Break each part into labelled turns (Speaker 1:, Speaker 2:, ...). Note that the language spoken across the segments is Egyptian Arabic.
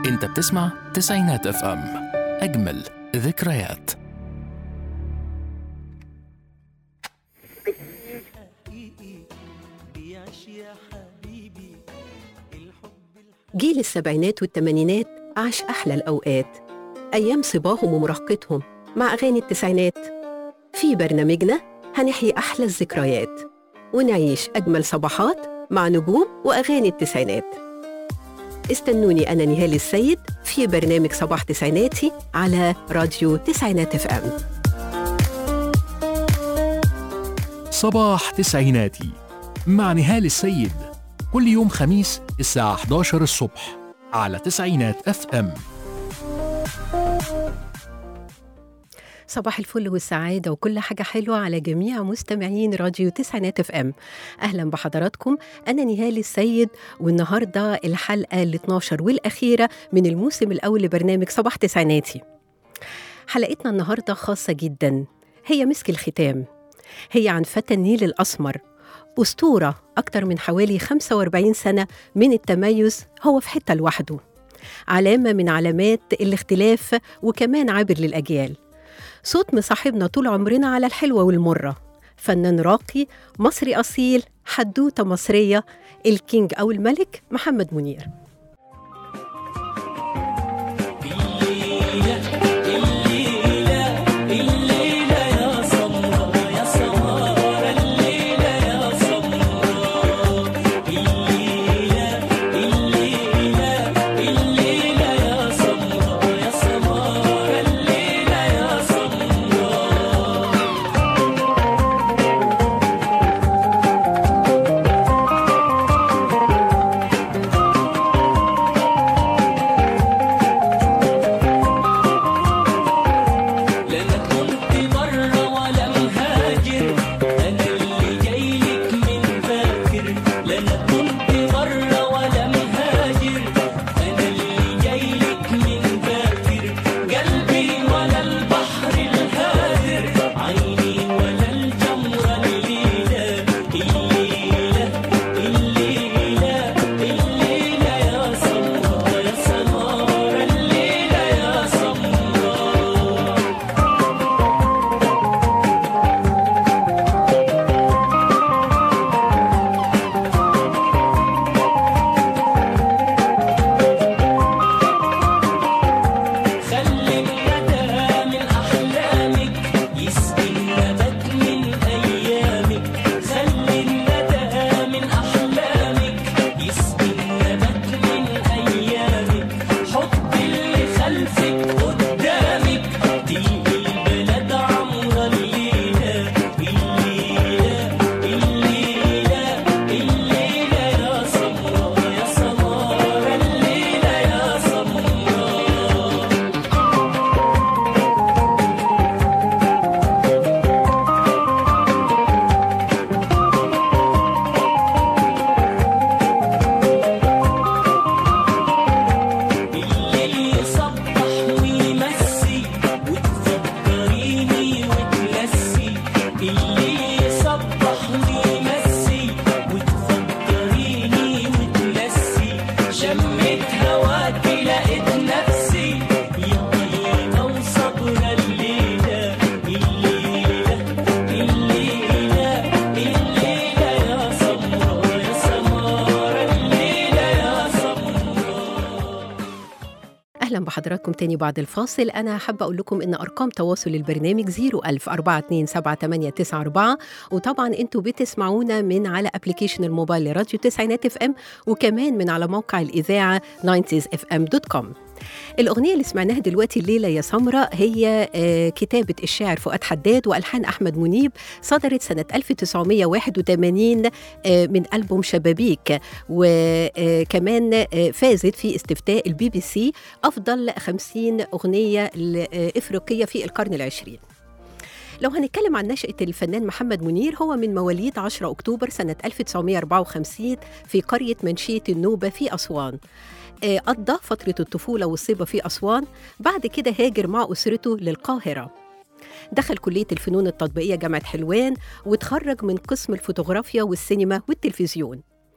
Speaker 1: انت بتسمع تسعينات اف ام اجمل ذكريات
Speaker 2: جيل السبعينات والثمانينات عاش أحلى الأوقات أيام صباهم ومراهقتهم مع أغاني التسعينات في برنامجنا هنحيي أحلى الذكريات ونعيش أجمل صباحات مع نجوم وأغاني التسعينات استنوني أنا نهال السيد في برنامج صباح تسعيناتي على راديو تسعينات اف ام
Speaker 1: صباح تسعيناتي مع نهال السيد كل يوم خميس الساعة 11 الصبح على تسعينات اف ام
Speaker 2: صباح الفل والسعادة وكل حاجة حلوة على جميع مستمعين راديو تسعينات اف ام أهلا بحضراتكم أنا نهال السيد والنهاردة الحلقة ال 12 والأخيرة من الموسم الأول لبرنامج صباح تسعيناتي حلقتنا النهاردة خاصة جدا هي مسك الختام هي عن فتى النيل الأسمر أسطورة أكتر من حوالي 45 سنة من التميز هو في حتة لوحده علامة من علامات الاختلاف وكمان عابر للأجيال صوت مصاحبنا طول عمرنا على الحلوة والمرة فنان راقي مصري أصيل حدوتة مصرية الكينج أو الملك محمد منير
Speaker 3: لا انا كنت بره ولا مهاجر انا اللي جايلك من فاكر لا انا كنت بره ولا مهاجر انا اللي جايلك من فاكر قلبي ولا البحر الهادر عيني ولا الجمرة الليلة الليلة الليلة الليلة يا سمرة يا سمارة الليلة يا سمرة خلي الندى من أحلامك يسقي النبات من أيامك خلي الندى من أحلامك يسقي النبات من أيامك حط اللي خلفك قدامك تلقي البلد عمرة الليلة الليلة الليلة الليلة يا سمرة يا سمارة الليلة يا سمرة الليل يصبح ويمسي وتفكريني وتنسي الليل يصبح ويمسي وتفكريني وتنسي شميت هواكي لقيت نفسي يا طيبة وصبرة الليلة الليلة الليلة الليلة يا سمرة يا سمارة الليلة يا سمرة
Speaker 2: أهلا بحضراتكم تاني بعد الفاصل أنا حابة أقول لكم إن أرقام تواصل البرنامج 010427894 وطبعا أنتوا بتسمعونا من على أبليكيشن الموبايل لراديو تسعينات اف ام وكمان من على موقع الإذاعة 90sfm.com الأغنية اللي سمعناها دلوقتي الليلة يا سمرة هي آه، كتابة الشاعر فؤاد حداد وألحان أحمد منيب صدرت سنة 1981 آه، من ألبوم شبابيك وكمان فازت في استفتاء البي بي سي أفضل 50 أغنية ل- آه، إفريقية في القرن العشرين لو هنتكلم عن نشأة الفنان محمد منير هو من مواليد 10 أكتوبر سنة 1954 في قرية منشية النوبة في أسوان آه، قضى فترة الطفولة والصبا في أسوان بعد كده هاجر مع أسرته للقاهرة دخل كلية الفنون التطبيقية جامعة حلوان وتخرج من قسم الفوتوغرافيا والسينما والتلفزيون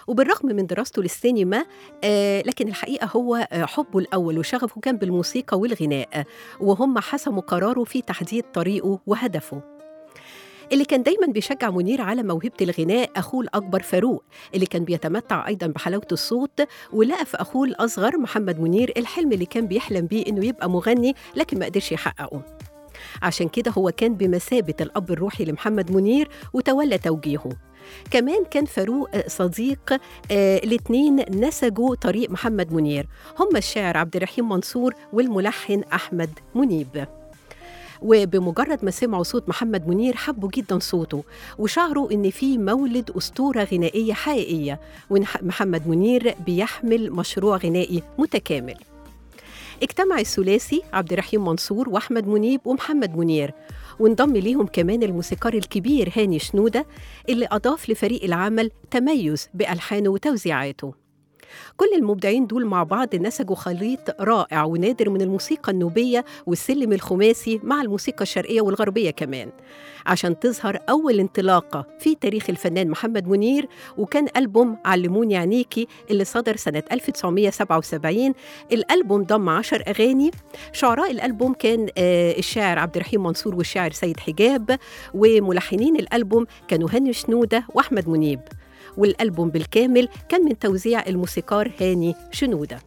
Speaker 2: وبالرغم من دراسته للسينما آه، لكن الحقيقة هو آه، حبه الأول وشغفه كان بالموسيقى والغناء وهم حسموا قراره في تحديد طريقه وهدفه اللي كان دايما بيشجع منير على موهبة الغناء أخوه الأكبر فاروق اللي كان بيتمتع أيضا بحلاوة الصوت ولقى في أخوه الأصغر محمد منير الحلم اللي كان بيحلم بيه إنه يبقى مغني لكن ما قدرش يحققه عشان كده هو كان بمثابة الأب الروحي لمحمد منير وتولى توجيهه كمان كان فاروق آه، صديق آه الاتنين نسجوا طريق محمد منير هم الشاعر عبد الرحيم منصور والملحن أحمد منيب وبمجرد ما سمعوا صوت محمد منير حبوا جدا صوته وشعروا ان في مولد اسطوره غنائيه حقيقيه وان ح- محمد منير بيحمل مشروع غنائي متكامل اجتمع الثلاثي عبد الرحيم منصور واحمد منيب ومحمد منير وانضم ليهم كمان الموسيقار الكبير هاني شنوده اللي اضاف لفريق العمل تميز بالحانه وتوزيعاته كل المبدعين دول مع بعض نسجوا خليط رائع ونادر من الموسيقى النوبية والسلم الخماسي مع الموسيقى الشرقية والغربية كمان عشان تظهر أول انطلاقة في تاريخ الفنان محمد منير وكان ألبوم علموني عينيكي اللي صدر سنة 1977 الألبوم ضم عشر أغاني شعراء الألبوم كان آه، الشاعر عبد الرحيم منصور والشاعر سيد حجاب وملحنين الألبوم كانوا هاني شنودة وأحمد منيب والألبوم بالكامل كان من توزيع الموسيقار هاني شنودة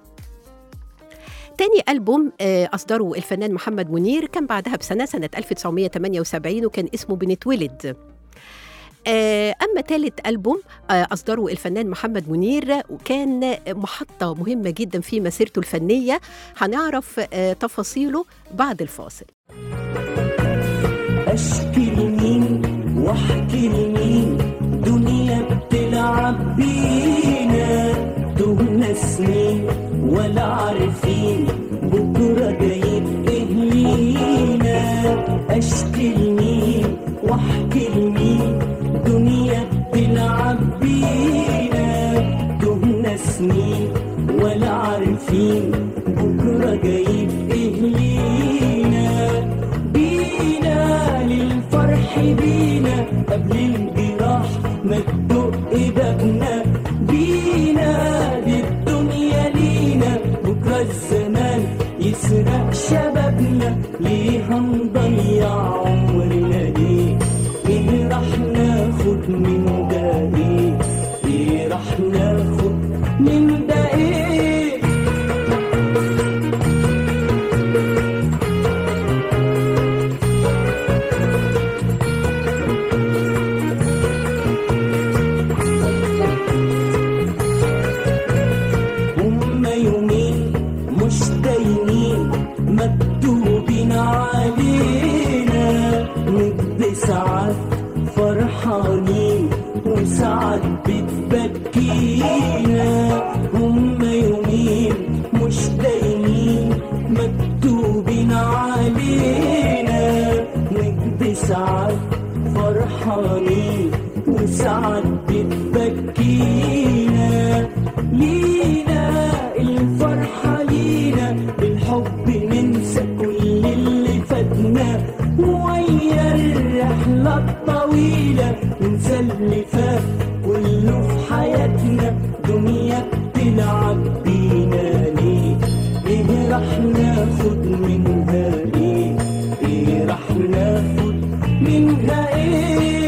Speaker 2: تاني ألبوم آه، أصدره الفنان محمد منير كان بعدها بسنة سنة 1978 وكان اسمه بنتولد آه، أما ثالث ألبوم آه، أصدره الفنان محمد منير وكان محطة مهمة جدا في مسيرته الفنية هنعرف آه، تفاصيله بعد الفاصل
Speaker 3: اشكي لمين واحكي لمين دنيا بتلعب بينا دهنا سنين ولا عارفين بكره جايب ايه لينا اشكي لمين واحكي لمين دنيا بتلعب بينا دهنا سنين ولا عارفين بكره جايب ايه لينا بينا للفرح بينا قبل الجراح ما تدق بابنا بينا للدنيا لينا بكرة الزمان يسرق شبابنا ليه هنضيع عمرنا ليه ايه راح ناخد من ده ايه ايه راح ناخد من ده ايه هما يومين مش دايمين مكتوبين علينا نقضي ساعات فرحانين وساعات بتبكينا هما يومين مش دايمين مكتوبين علينا نقضي ساعات فرحانين وساعات بتبكينا لينا الفرحة لينا بالحب ننسى كل اللي فاتنا ويا الرحلة الطويلة ننسى اللي فات كله في حياتنا دنيا بتلعب بينا ليه ايه راح ناخد منها ايه ايه راح ناخد منها ايه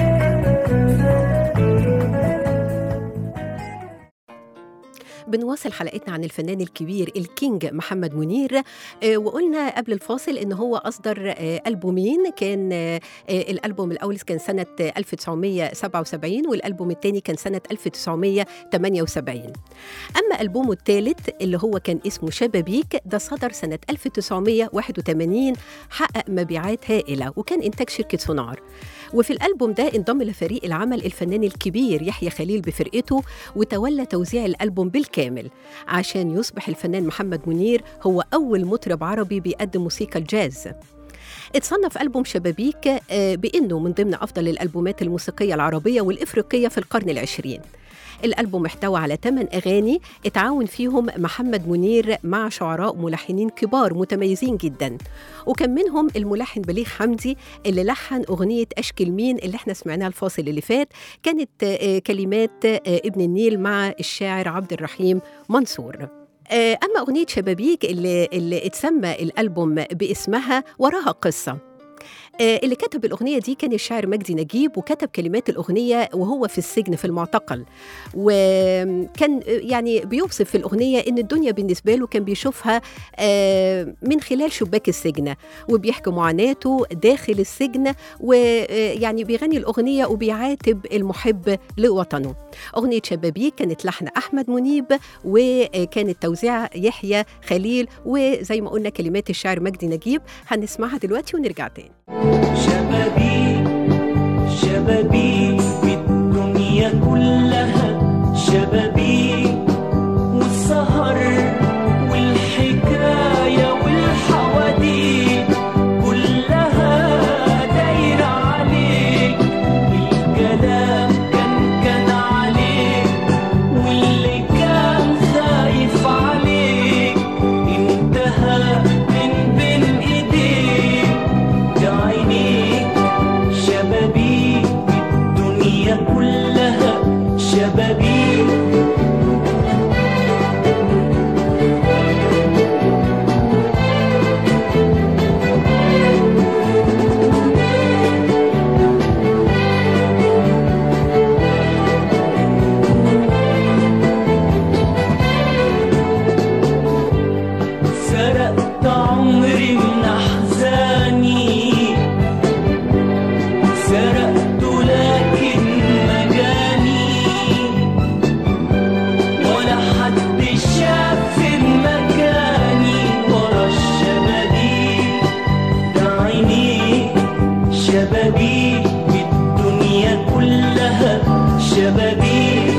Speaker 2: بنواصل حلقتنا عن الفنان الكبير الكينج محمد منير آه، وقلنا قبل الفاصل ان هو اصدر آه، البومين كان آه، آه، الالبوم الاول كان سنه آه، 1977 والالبوم الثاني كان سنه 1978 اما البومه الثالث اللي هو كان اسمه شبابيك ده صدر سنه 1981 حقق مبيعات هائله وكان انتاج شركه سونار وفي الالبوم ده انضم لفريق العمل الفنان الكبير يحيى خليل بفرقته وتولى توزيع الالبوم بالكامل عشان يصبح الفنان محمد منير هو اول مطرب عربي بيقدم موسيقى الجاز اتصنف ألبوم شبابيك آه، بأنه من ضمن أفضل الألبومات الموسيقية العربية والإفريقية في القرن العشرين الألبوم احتوى على 8 أغاني اتعاون فيهم محمد منير مع شعراء ملحنين كبار متميزين جدا وكان منهم الملحن بليغ حمدي اللي لحن أغنية أشكل مين اللي احنا سمعناها الفاصل اللي فات كانت آه، كلمات آه، ابن النيل مع الشاعر عبد الرحيم منصور آه، أما أغنية شبابيك اللي, اللي اتسمى الألبوم باسمها وراها قصة آه، اللي كتب الأغنية دي كان الشاعر مجدي نجيب وكتب كلمات الأغنية وهو في السجن في المعتقل وكان آه، يعني بيوصف في الأغنية إن الدنيا بالنسبة له كان بيشوفها آه، من خلال شباك السجن وبيحكي معاناته داخل السجن ويعني بيغني الأغنية وبيعاتب المحب لوطنه أغنية شبابيك كانت لحن أحمد منيب وكانت توزيع يحيى خليل وزي ما قلنا كلمات الشاعر مجدي نجيب هنسمعها دلوقتي ونرجع تاني
Speaker 3: شبابيك شبابيك بالدنيا كلها شبابيك والسهر والحكاية والحواديت كلها دايرة عليك الكلام كان كان عليك واللي كان خايف عليك انتهى من بين ايديك ده عينيك شبابيك الدنيا كلها شبابيك سرقت عمري من أحزاني سرقت لكن مجاني ولا حد شاف مكاني ورا الشبابيك ده عينيك شبابيك الدنيا كلها شبابيك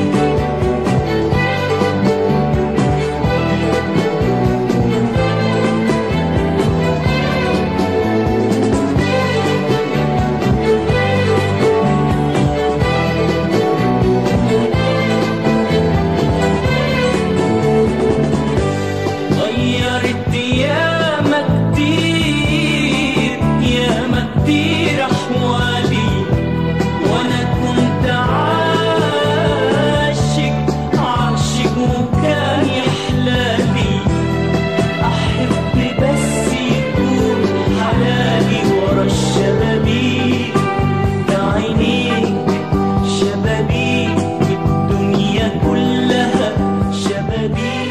Speaker 3: غيرت ياما كتير ياما كتير أحوالي وأنا كنت عاشق عاشق وكان يحلالي أحب بس يكون حلالي ورا الشبابيك ده عينيك شبابيك الدنيا كلها شبابيك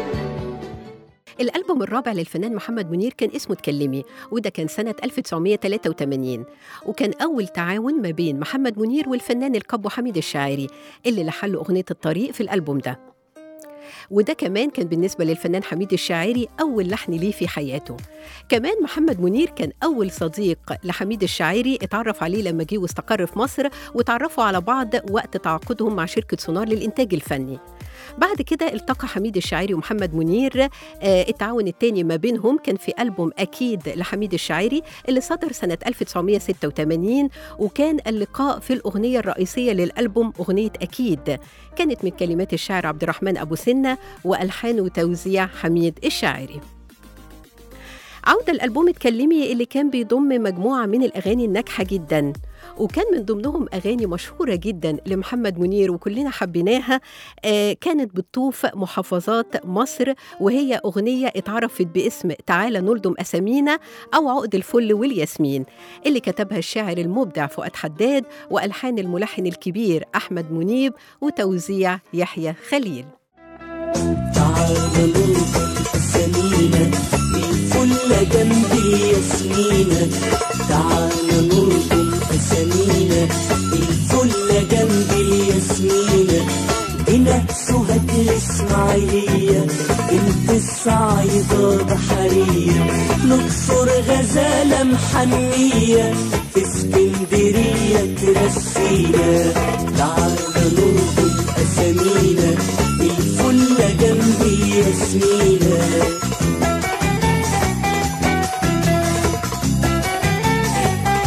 Speaker 2: الألبوم الرابع للفنان محمد منير كان اسمه اتكلمي وده كان سنة 1983 وكان أول تعاون ما بين محمد منير والفنان الكابو حميد الشاعري اللي لحن له أغنية الطريق في الألبوم ده وده كمان كان بالنسبة للفنان حميد الشاعري أول لحن ليه في حياته كمان محمد منير كان أول صديق لحميد الشاعري اتعرف عليه لما جه واستقر في مصر وتعرفوا على بعض وقت تعاقدهم مع شركة سونار للإنتاج الفني بعد كده التقى حميد الشاعري ومحمد منير آه، التعاون التاني ما بينهم كان في ألبوم أكيد لحميد الشاعري اللي صدر سنة 1986 وكان اللقاء في الأغنية الرئيسية للألبوم أغنية أكيد كانت من كلمات الشاعر عبد الرحمن أبو سنة وألحان وتوزيع حميد الشاعري عودة الألبوم اتكلمي اللي كان بيضم مجموعة من الأغاني الناجحة جدا وكان من ضمنهم أغاني مشهورة جدا لمحمد منير وكلنا حبيناها آه كانت بتطوف محافظات مصر وهي أغنية اتعرفت باسم تعالى نلدم أسامينا أو عقد الفل والياسمين اللي كتبها الشاعر المبدع فؤاد حداد وألحان الملحن الكبير أحمد منيب وتوزيع يحيى خليل
Speaker 3: تعال نرقص أسامينا الفل جنبي ياسمينة تعال نرقص أسامينا الفل جنبي ياسمينة هنا سوهج الإسماعيلية بنت الصعيدة بحرية نقصر غزالة محنية في اسكندرية ترسينا تعال نرقص أسامينا الفل جنبي ياسمينة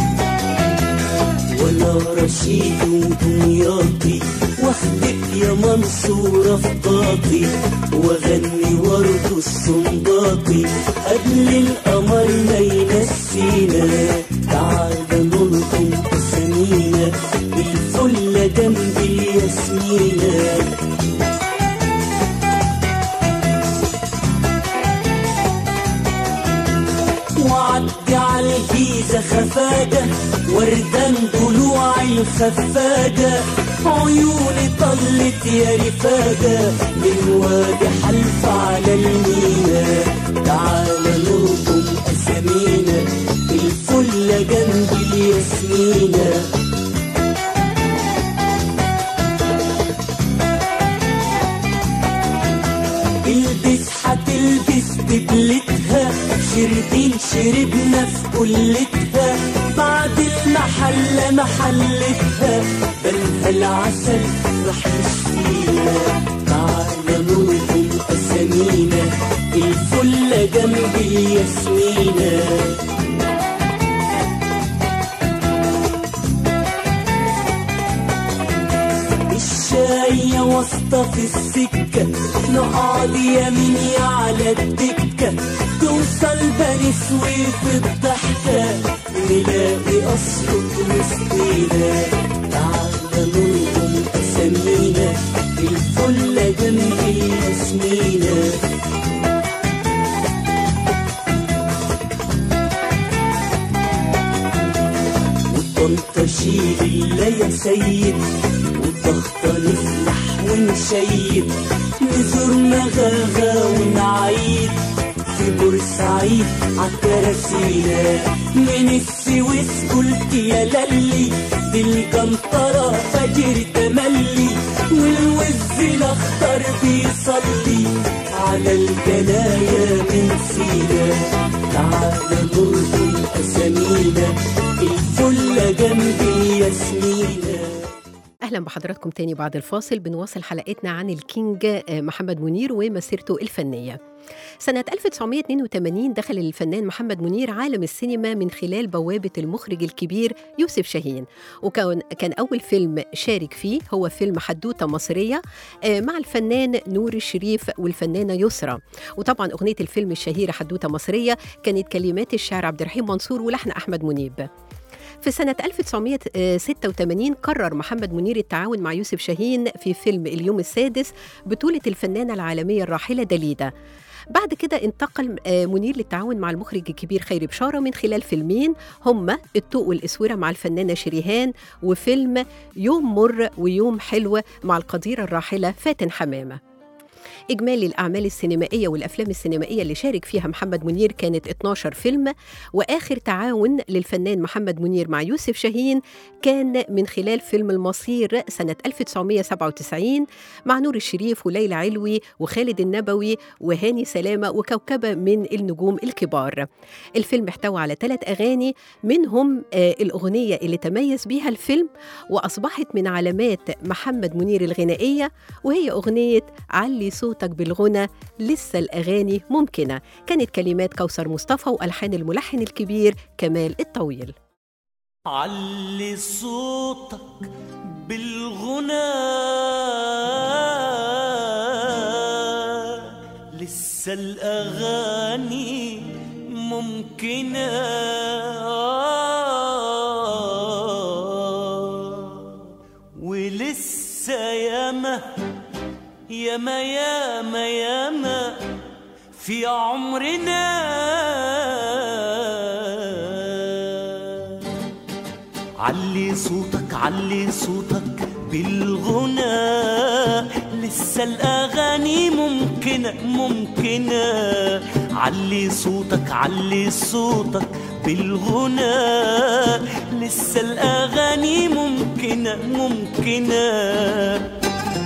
Speaker 3: وانا رشيد ودمياطي واخدك يا منصورة في باطي واغني ورد السنباطي قبل القمر ما ينسينا تعال نلطم اسامينا الفلة جنب الياسمينة وعدي على الجيزة خفاجة وردان ضلوع الخفاجة عيوني طلت يا رفاجة من وادي حلف على المينا تعال نرقم أسامينا الفلة جنب الياسمينة البس هتلبس دبلتها شربين شربنا في كلتها بعد المحلة محلتها بلها العسل راح يشفينا تعالى نرقم أسامينا الفلة جنب الياسمينة الشاية واسطة في السكة نقعد يميني على الدكة توصل بني سويف الضحكة نلاقي أسقط وسطينا تعالى نلقم أسامينا الفلة جنب الياسمينة والطنطا شيل الله يا سيد والضغطة نفلح ونشيد نزور مغاغا ونعيد في بورسعيد عالكراسينا من السويس قلت يا للي دي الجنطرة فجر تملي والوز الأخضر بيصلي على الجنايا من سينا تعالى نرقم أسامينا الفلة جنب الياسمينة
Speaker 2: اهلا بحضراتكم تاني بعد الفاصل بنواصل حلقتنا عن الكينج آه، محمد منير ومسيرته الفنيه سنة 1982 دخل الفنان محمد منير عالم السينما من خلال بوابة المخرج الكبير يوسف شاهين وكان كان أول فيلم شارك فيه هو فيلم حدوتة مصرية آه، مع الفنان نور الشريف والفنانة يسرى وطبعا أغنية الفيلم الشهيرة حدوتة مصرية كانت كلمات الشاعر عبد الرحيم منصور ولحن أحمد منيب في سنة 1986 قرر محمد منير التعاون مع يوسف شاهين في فيلم اليوم السادس بطولة الفنانة العالمية الراحلة داليدا بعد كده انتقل آه، منير للتعاون مع المخرج الكبير خيري بشارة من خلال فيلمين هما الطوق والإسورة مع الفنانة شريهان وفيلم يوم مر ويوم حلو مع القديرة الراحلة فاتن حمامة إجمالي الأعمال السينمائية والأفلام السينمائية اللي شارك فيها محمد منير كانت 12 فيلم وآخر تعاون للفنان محمد منير مع يوسف شاهين كان من خلال فيلم المصير سنة 1997 مع نور الشريف وليلى علوي وخالد النبوي وهاني سلامة وكوكبة من النجوم الكبار الفيلم احتوى على ثلاث أغاني منهم آه الأغنية اللي تميز بيها الفيلم وأصبحت من علامات محمد منير الغنائية وهي أغنية علي صوتك بالغنى لسه الأغاني ممكنة كانت كلمات كوثر مصطفى وألحان الملحن الكبير كمال الطويل
Speaker 3: علي صوتك بالغنى لسه الأغاني ممكنة ولسه ياما ياما ياما ياما في عمرنا علي صوتك علي صوتك بالغنى لسه الأغاني ممكنة ممكنة علي صوتك علي صوتك بالغنى لسه الأغاني ممكنة ممكنة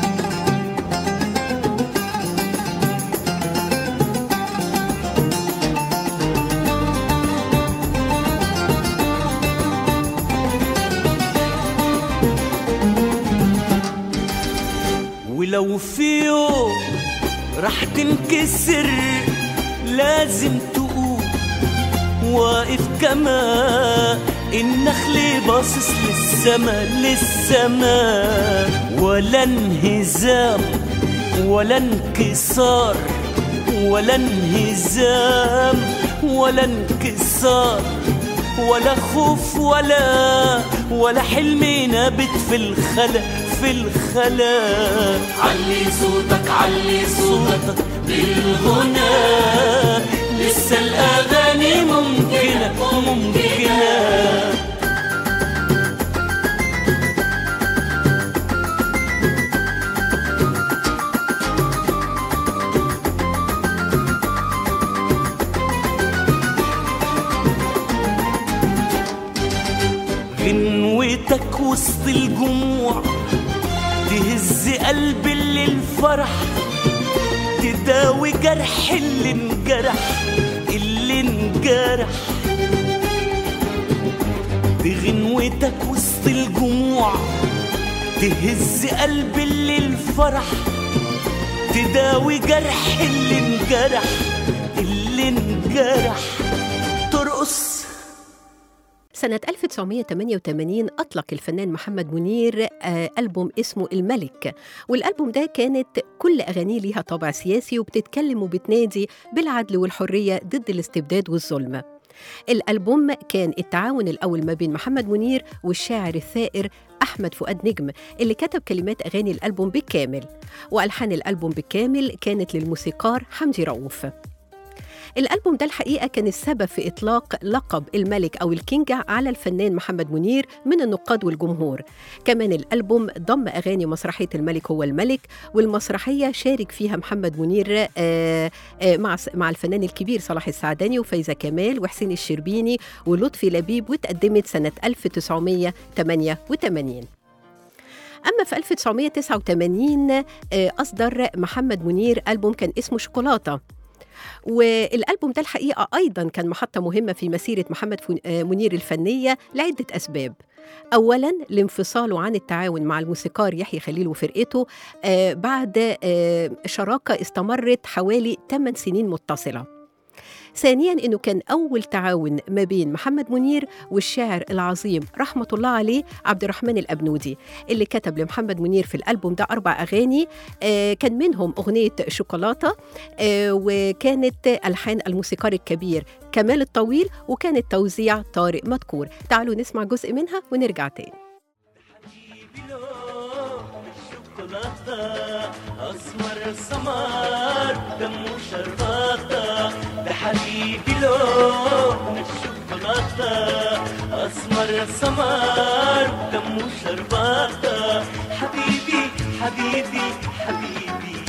Speaker 3: ولو في يوم راح تنكسر لازم تقوم واقف كما النخل باصص للسما للسما ولا انهزام ولا انكسار ولا انهزام ولا انكسار ولا خوف ولا ولا حلم نابت في الخلا في الخلا علي صوتك علي صوتك بالغنى لسه الاغاني ممكنه ممكنه غنوتك وسط الجموع تهز قلب اللي الفرح تداوي جرح اللي انجرح اللي انجرح بغنوتك وسط الجموع تهز قلب اللي الفرح تداوي جرح اللي انجرح اللي انجرح ترقص
Speaker 2: سنة 1988 أطلق الفنان محمد منير آه، ألبوم اسمه الملك والألبوم ده كانت كل أغانيه ليها طابع سياسي وبتتكلم وبتنادي بالعدل والحرية ضد الاستبداد والظلم الألبوم كان التعاون الأول ما بين محمد منير والشاعر الثائر أحمد فؤاد نجم اللي كتب كلمات أغاني الألبوم بالكامل وألحان الألبوم بالكامل كانت للموسيقار حمدي رؤوف الألبوم ده الحقيقة كان السبب في إطلاق لقب الملك أو الكينج على الفنان محمد منير من النقاد والجمهور كمان الألبوم ضم أغاني مسرحية الملك هو الملك والمسرحية شارك فيها محمد منير آه، آه، مع مع الفنان الكبير صلاح السعداني وفايزة كمال وحسين الشربيني ولطفي لبيب وتقدمت سنة 1988 أما في 1989 آه، أصدر محمد منير ألبوم كان اسمه شوكولاتة والألبوم ده الحقيقة أيضا كان محطة مهمة في مسيرة محمد فن- آه، منير الفنية لعدة أسباب أولا لانفصاله عن التعاون مع الموسيقار يحيى خليل وفرقته آه، بعد آه، شراكة استمرت حوالي 8 سنين متصلة ثانيا انه كان اول تعاون ما بين محمد منير والشاعر العظيم رحمه الله عليه عبد الرحمن الابنودي اللي كتب لمحمد منير في الالبوم ده اربع اغاني آه، كان منهم اغنيه شوكولاته آه، وكانت الحان الموسيقار الكبير كمال الطويل وكانت توزيع طارق مدكور تعالوا نسمع جزء منها ونرجع تاني
Speaker 3: حبيبي لون الشوكولاتة أسمر سمر دمه شرباتة ده حبيبي لون الشوكولاتة أسمر سمر دمه شرباتة حبيبي حبيبي حبيبي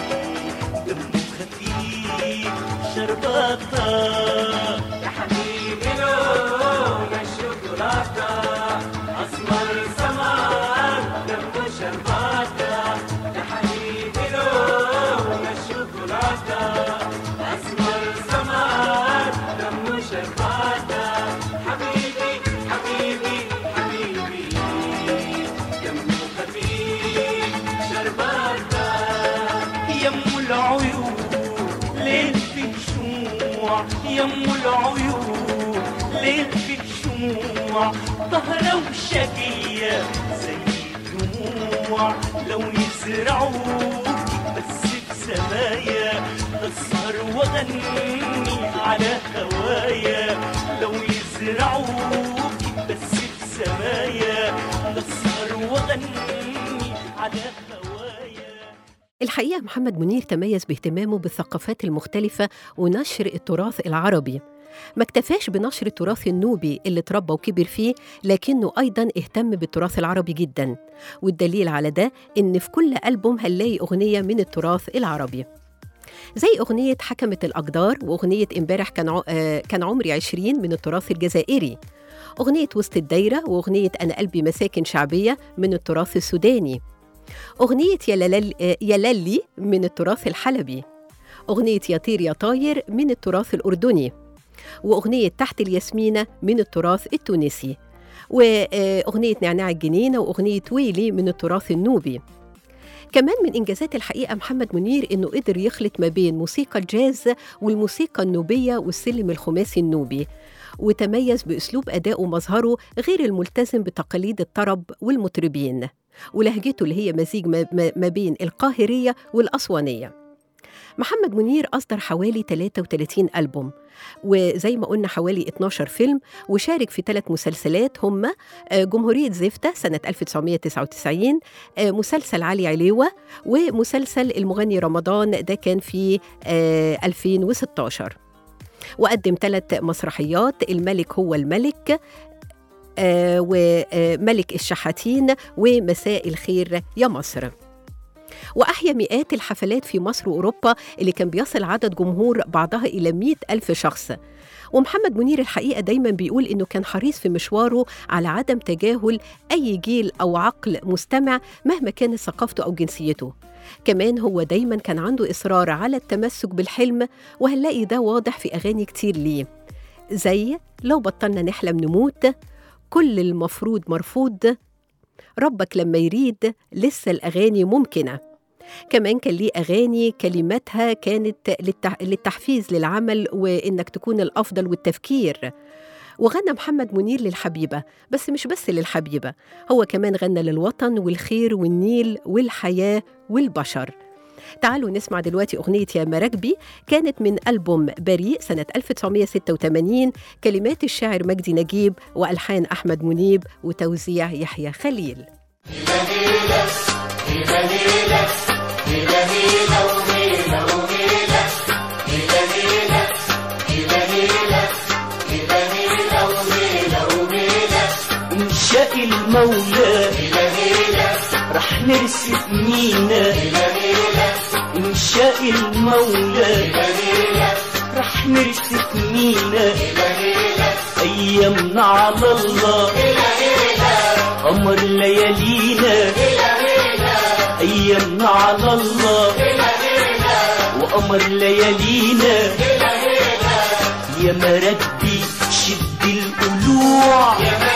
Speaker 3: دمه خفيف شرباتة يا حبيبي لون الشوكولاتة أسمر سمر دمه شرباتة يا حبيبي لون الشوكولاتة أسمر سمر دمه شرباتة حبيبي حبيبي حبيبي دمه خفيف شرباتة يم العيون ليل في الشموع يم العيون ليل في الشموع طهرة وشقية زي الدموع لو يزرعوك بس بسمايا أسهر وأغني على هوايا لو يزرعوك بس بسمايا أسهر وأغني على هوايا
Speaker 2: الحقيقة محمد منير تميز باهتمامه بالثقافات المختلفة ونشر التراث العربي ما اكتفاش بنشر التراث النوبي اللي اتربى وكبر فيه لكنه أيضا اهتم بالتراث العربي جدا والدليل على ده إن في كل ألبوم هنلاقي أغنية من التراث العربي زي أغنية حكمت الأقدار وأغنية امبارح كان ع- آه، كان عمري عشرين من التراث الجزائري أغنية وسط الدايرة وأغنية أنا قلبي مساكن شعبية من التراث السوداني أغنية يا لالي, يا لالي من التراث الحلبي أغنية يا طير يا طاير من التراث الأردني وأغنية تحت الياسمينة من التراث التونسي وأغنية نعناع الجنينة وأغنية ويلي من التراث النوبي كمان من إنجازات الحقيقة محمد منير إنه قدر يخلط ما بين موسيقى الجاز والموسيقى النوبية والسلم الخماسي النوبي وتميز بأسلوب أداء ومظهره غير الملتزم بتقاليد الطرب والمطربين ولهجته اللي هي مزيج ما- ما ما بين القاهرية والأسوانية محمد منير أصدر حوالي 33 ألبوم وزي ما قلنا حوالي 12 فيلم وشارك في ثلاث مسلسلات هم آه، جمهورية زفتة سنة 1999 آه، مسلسل علي عليوة ومسلسل المغني رمضان ده كان في آه، 2016 وقدم ثلاث مسرحيات الملك هو الملك آه، وملك الشحاتين ومساء الخير يا مصر وأحيا مئات الحفلات في مصر وأوروبا اللي كان بيصل عدد جمهور بعضها إلى مئة ألف شخص ومحمد منير الحقيقة دايما بيقول إنه كان حريص في مشواره على عدم تجاهل أي جيل أو عقل مستمع مهما كانت ثقافته أو جنسيته كمان هو دايما كان عنده إصرار على التمسك بالحلم وهنلاقي ده واضح في أغاني كتير ليه زي لو بطلنا نحلم نموت كل المفروض مرفوض ربك لما يريد لسه الأغاني ممكنة كمان كان ليه أغاني كلماتها كانت للتح- للتحفيز للعمل وإنك تكون الأفضل والتفكير وغنى محمد منير للحبيبة بس مش بس للحبيبة هو كمان غنى للوطن والخير والنيل والحياة والبشر تعالوا نسمع دلوقتي أغنية يا مراكبي كانت من ألبوم بريء سنة 1986 كلمات الشاعر مجدي نجيب وألحان أحمد منيب وتوزيع يحيى خليل
Speaker 3: إن شاء المولى رح نرسم مينا إن شاء المولى رح نرسم مينا أيامنا على الله قمر ليالينا أيامنا على الله وقمر ليالينا يا مراكبي شد القلوع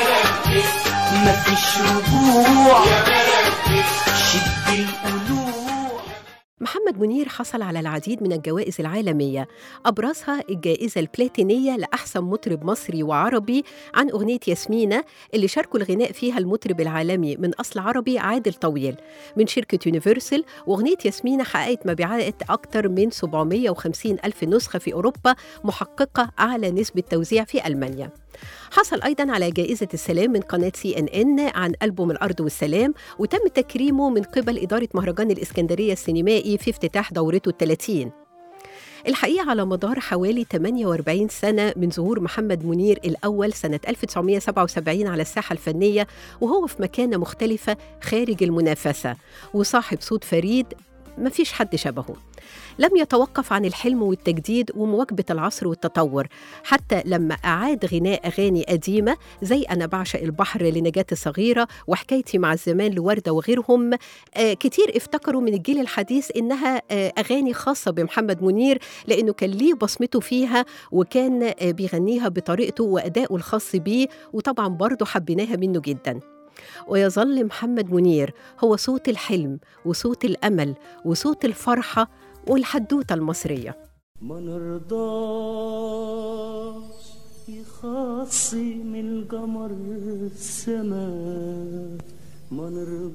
Speaker 3: مفيش رجوع شد القلوع
Speaker 2: محمد منير حصل على العديد من الجوائز العالمية أبرزها الجائزة البلاتينية لأحسن مطرب مصري وعربي عن أغنية ياسمينة اللي شاركوا الغناء فيها المطرب العالمي من أصل عربي عادل طويل من شركة يونيفرسال وأغنية ياسمينة حققت مبيعات أكثر من 750 ألف نسخة في أوروبا محققة أعلى نسبة توزيع في ألمانيا حصل أيضا على جائزة السلام من قناة سي إن إن عن ألبوم الأرض والسلام وتم تكريمه من قبل إدارة مهرجان الإسكندرية السينمائي في افتتاح دورته الثلاثين الحقيقة على مدار حوالي 48 سنة من ظهور محمد منير الأول سنة 1977 على الساحة الفنية وهو في مكانة مختلفة خارج المنافسة وصاحب صوت فريد مفيش حد شبهه لم يتوقف عن الحلم والتجديد ومواكبة العصر والتطور حتى لما أعاد غناء أغاني قديمة زي أنا بعشق البحر لنجاة الصغيرة وحكايتي مع الزمان لوردة وغيرهم آه كتير افتكروا من الجيل الحديث إنها آه أغاني خاصة بمحمد منير لأنه كان ليه بصمته فيها وكان آه بيغنيها بطريقته وأدائه الخاص بيه وطبعا برضه حبيناها منه جداً ويظل محمد منير هو صوت الحلم وصوت الأمل وصوت الفرحة والحدوتة المصرية
Speaker 3: ما نرضاش يخاصم القمر السماء ما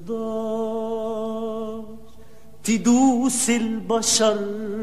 Speaker 3: نرضاش تدوس البشر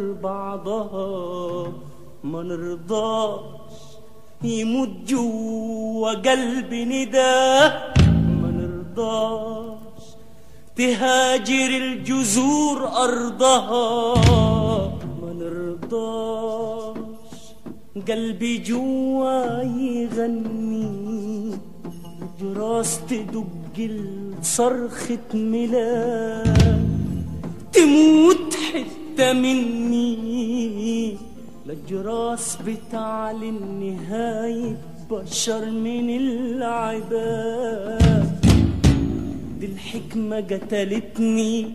Speaker 3: بعضها ما نرضاش يموت جوا قلب نداه ما نرضاش تهاجر الجذور أرضها ما نرضاش قلبي جوا يغني جراس تدق صرخة ميلاد تموت حتة مني للجراس بتعلن نهاية بشر من العباد دي الحكمة قتلتني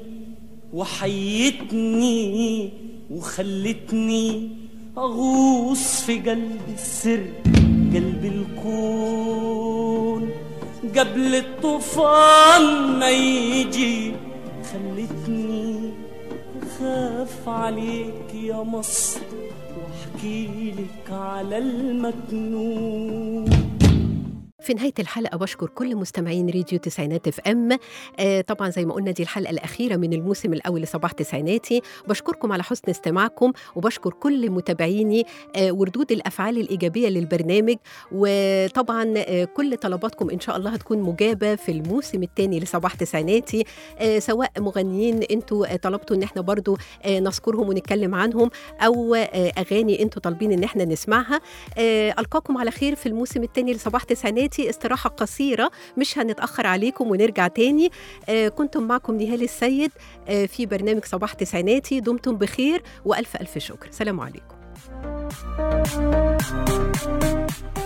Speaker 3: وحيتني وخلتني أغوص في قلب السر قلب الكون قبل الطوفان ما يجي خلتني خايف اخاف عليك يا مصر واحكي لك على المكنون
Speaker 2: في نهاية الحلقة بشكر كل مستمعين راديو تسعينات اف ام آه طبعا زي ما قلنا دي الحلقة الأخيرة من الموسم الأول لصباح تسعيناتي بشكركم على حسن استماعكم وبشكر كل متابعيني آه وردود الأفعال الإيجابية للبرنامج وطبعا آه كل طلباتكم إن شاء الله هتكون مجابة في الموسم الثاني لصباح تسعيناتي آه سواء مغنيين انتوا آه طلبتوا ان احنا برضو آه نذكرهم ونتكلم عنهم او آه اغاني انتوا طالبين ان احنا نسمعها آه القاكم على خير في الموسم الثاني لصباح تسعيناتي استراحه قصيره مش هنتاخر عليكم ونرجع تاني آه كنتم معكم نهال السيد آه في برنامج صباح تسعيناتي دمتم بخير والف الف شكر سلام عليكم